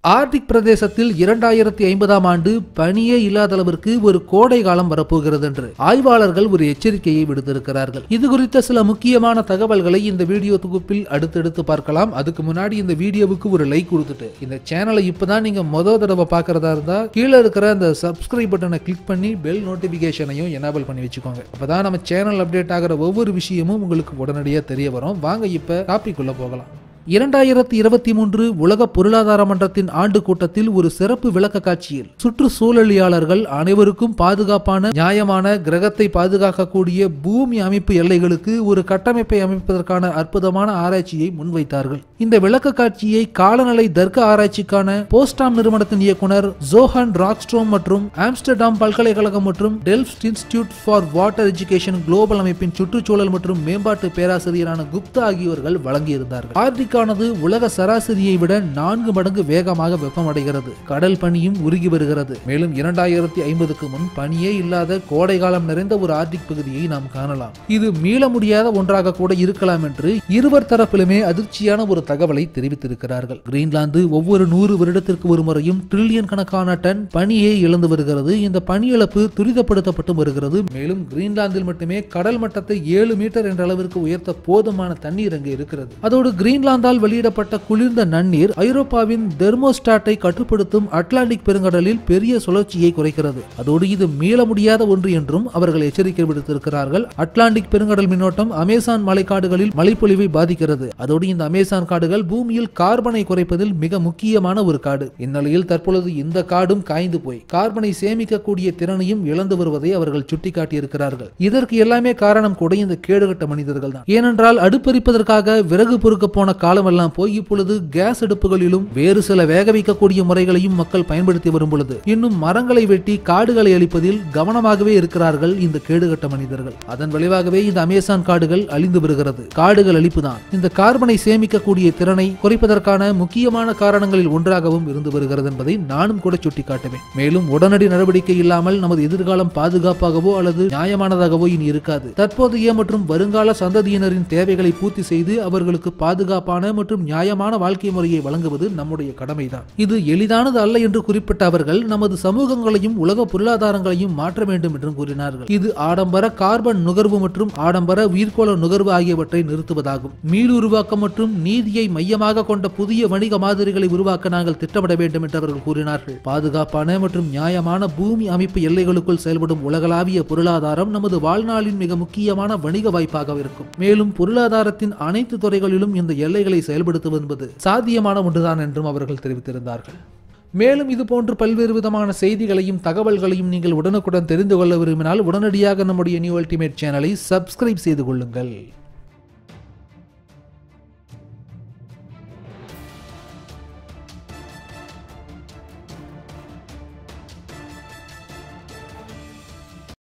Arctic பிரதேசத்தில் இரண்டாயிரத்தி ஐம்பதாம் ஆண்டு பனியே இல்லாத அளவிற்கு ஒரு கோடை காலம் வரப்போகிறது என்று ஆய்வாளர்கள் ஒரு எச்சரிக்கையை விடுத்திருக்கிறார்கள் இது குறித்த சில முக்கியமான தகவல்களை இந்த வீடியோ தொகுப்பில் அடுத்தடுத்து பார்க்கலாம் அதுக்கு முன்னாடி இந்த வீடியோவுக்கு ஒரு லைக் கொடுத்துட்டு இந்த சேனலை இப்பதான் நீங்க முத தடவை பார்க்கறதா இருந்தா கீழே இருக்கிற அந்த சப்ஸ்கிரைப் பட்டனை கிளிக் பண்ணி பெல் நோட்டிபிகேஷனையும் எனேபிள் பண்ணி வச்சுக்கோங்க அப்பதான் நம்ம சேனல் அப்டேட் ஆகிற ஒவ்வொரு விஷயமும் உங்களுக்கு உடனடியாக தெரிய வரும் வாங்க இப்ப டாபிக் உள்ள போகலாம் இரண்டாயிரத்தி இருபத்தி மூன்று உலக பொருளாதார மன்றத்தின் ஆண்டு கூட்டத்தில் ஒரு சிறப்பு விளக்க காட்சியில் சுற்றுச்சூழலியாளர்கள் அனைவருக்கும் பாதுகாப்பான நியாயமான கிரகத்தை பாதுகாக்கக்கூடிய பூமி அமைப்பு எல்லைகளுக்கு ஒரு கட்டமைப்பை அமைப்பதற்கான அற்புதமான ஆராய்ச்சியை முன்வைத்தார்கள் இந்த விளக்க காட்சியை காலநிலை தர்க்க ஆராய்ச்சிக்கான போஸ்டாம் நிறுவனத்தின் இயக்குனர் ஜோஹன் ராக்ஸ்ட்ரோம் மற்றும் ஆம்ஸ்டர்டாம் பல்கலைக்கழகம் மற்றும் Delft institute for water education global அமைப்பின் சுற்றுச்சூழல் மற்றும் மேம்பாட்டு பேராசிரியரான குப்தா ஆகியோர்கள் வழங்கியிருந்தார்கள் ஆர்டிக்கானது உலக சராசரியை விட நான்கு மடங்கு வேகமாக வெப்பமடைகிறது கடல் பனியும் உருகி வருகிறது மேலும் இரண்டாயிரத்தி ஐம்பதுக்கு முன் பனியே இல்லாத கோடை காலம் நிறைந்த ஒரு ஆர்டிக் பகுதியை நாம் காணலாம் இது மீள முடியாத ஒன்றாக கூட இருக்கலாம் என்று இருவர் தரப்பிலுமே அதிர்ச்சியான ஒரு தகவலை தெரிவித்திருக்கிறார்கள் கிரீன்லாந்து ஒவ்வொரு நூறு வருடத்திற்கு ஒரு முறையும் டிரில்லியன் கணக்கான டன் பனியை இழந்து வருகிறது இந்த பனி இழப்பு துரிதப்படுத்தப்பட்டு வருகிறது மேலும் கிரீன்லாந்தில் மட்டுமே கடல் மட்டத்தை ஏழு மீட்டர் என்ற அளவிற்கு உயர்த்த போதுமான தண்ணீர் அங்கு இருக்கிறது அதோடு கிரீன்லாந்தால் வெளியிடப்பட்ட குளிர்ந்த நன்னீர் ஐரோப்பாவின் தெர்மோஸ்டாட்டை கட்டுப்படுத்தும் அட்லாண்டிக் பெருங்கடலில் பெரிய சுழற்சியை குறைக்கிறது அதோடு இது மீள முடியாத ஒன்று என்றும் அவர்கள் எச்சரிக்கை விடுத்திருக்கிறார்கள் அட்லாண்டிக் பெருங்கடல் மின்னோட்டம் அமேசான் மலைக்காடுகளில் மழைப்பொழிவை பாதிக்கிறது அதோடு இந்த அமேசான் காடுகள் பூமியில் கார்பனை குறைப்பதில் மிக முக்கியமான ஒரு காடு இந்நிலையில் தற்பொழுது இந்த காடும் காய்ந்து போய் கார்பனை சேமிக்கக்கூடிய திறனையும் இழந்து வருவதை அவர்கள் சுட்டிக்காட்டியிருக்கிறார்கள் இதற்கு எல்லாமே காரணம் கூட இந்த கேடுகட்ட மனிதர்கள் தான் ஏனென்றால் அடுப்பெரிப்பதற்காக விறகு பொறுக்க போன காலமெல்லாம் போய் இப்பொழுது கேஸ் அடுப்புகளிலும் வேறு சில வேக வைக்கக்கூடிய முறைகளையும் மக்கள் பயன்படுத்தி வரும் பொழுது இன்னும் மரங்களை வெட்டி காடுகளை அழிப்பதில் கவனமாகவே இருக்கிறார்கள் இந்த கேடுகட்ட மனிதர்கள் அதன் விளைவாகவே இந்த அமேசான் காடுகள் அழிந்து வருகிறது காடுகள் அழிப்பு தான் இந்த கார்பனை சேமிக்கக்கூடிய திறனை குறைப்பதற்கான முக்கியமான காரணங்களில் ஒன்றாகவும் இருந்து வருகிறது என்பதை நானும் கூட சுட்டிக்காட்டுவேன் மேலும் உடனடி நடவடிக்கை இல்லாமல் நமது எதிர்காலம் பாதுகாப்பாகவோ அல்லது நியாயமானதாகவோ இனி இருக்காது தற்போதைய மற்றும் வருங்கால சந்ததியினரின் தேவைகளை பூர்த்தி செய்து அவர்களுக்கு பாதுகாப்பான மற்றும் நியாயமான வாழ்க்கை முறையை வழங்குவது நம்முடைய கடமைதான் இது எளிதானது அல்ல என்று குறிப்பிட்ட அவர்கள் நமது சமூகங்களையும் உலக பொருளாதாரங்களையும் மாற்ற வேண்டும் என்றும் கூறினார்கள் இது ஆடம்பர கார்பன் நுகர்வு மற்றும் ஆடம்பர உயிர்கோள நுகர்வு ஆகியவற்றை நிறுத்துவதாகும் மீளுருவாக்கம் மற்றும் நீதியை மையமாக கொண்ட புதிய வணிக மாதிரிகளை உருவாக்க நாங்கள் திட்டமிட வேண்டும் என்று அவர்கள் கூறினார்கள் பாதுகாப்பான மற்றும் நியாயமான பூமி அமைப்பு எல்லைகளுக்குள் செயல்படும் உலகளாவிய பொருளாதாரம் நமது வாழ்நாளின் மிக முக்கியமான வணிக வாய்ப்பாக இருக்கும் மேலும் பொருளாதாரத்தின் அனைத்து துறைகளிலும் இந்த எல்லைகளை செயல்படுத்துவது என்பது சாத்தியமான ஒன்றுதான் என்றும் அவர்கள் தெரிவித்திருந்தார்கள் மேலும் இது போன்று பல்வேறு விதமான செய்திகளையும் தகவல்களையும் நீங்கள் உடனுக்குடன் தெரிந்து கொள்ள விரும்பினால் உடனடியாக நம்முடைய நியூ அல்டிமேட் சேனலை சப்ஸ்கிரைப் செய்து கொள்ளுங்கள்